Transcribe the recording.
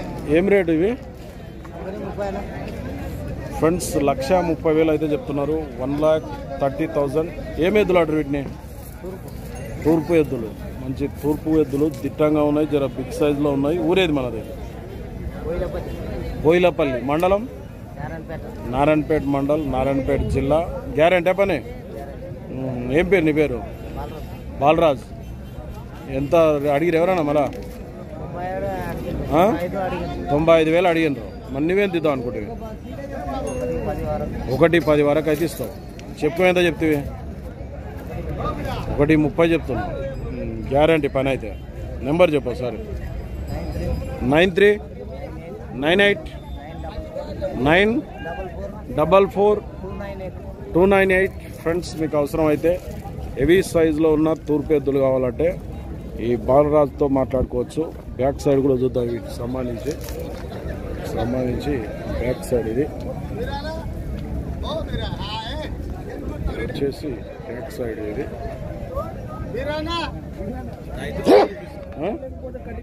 ఏం రేటు ఇవి ఒకటి ముప్పై ఫ్రెండ్స్ లక్ష ముప్పై వేలు అయితే చెప్తున్నారు వన్ లాక్ థర్టీ థౌజండ్ ఏం ఎద్దులు ఆర్డర్ వీటిని తూర్పు తూర్పు ఎద్దులు మంచి తూర్పు ఎద్దులు దిట్టంగా ఉన్నాయి జర బిగ్ సైజులో ఉన్నాయి ఊరేది మనది కోయిలపతి బోయిలపల్లి మండలం నారాయణపేట నారాయణపేట మండల్ నారాయణపేట జిల్లా గ్యారంటీ పని ఉమ్, ఏం పేరు నీ పేరు బాలరాజు బాలరాజ్ ఎంత అడిగిరు ఎవరన్నా మళ్ళా ముప్పై ఏడు అడిగింది ఆ? ఐదు అడిగింది తొంభై ఐదు వేలు అడిగినరు మరి నువ్వేం తీద్దాం అనుకుంటే ఒకటి పది వరకు ఒకటి పది వరకు అయితే ఇస్తావు చెప్పు ఎంత చెప్తివి ఒకటి ముప్పై చెప్తున్నా గ్యారంటీ పని అయితే నెంబర్ చెప్పు ఒకసారి nine three nine three nine eight nine nine double four double four two nine eight two nine eight friends మీకు అవసరం అయితే హెవీ సైజులో ఉన్న తూర్పు ఎద్దులు కావాలంటే ఈ బాలరాజుతో మాట్లాడుకోవచ్చు బ్యాక్ సైడ్ కూడా చూద్దాం వీటికి సంబంధించి సంబంధించి బ్యాక్ సైడ్ ఇది వచ్చేసి బ్యాక్ సైడ్ ఇది ఆ?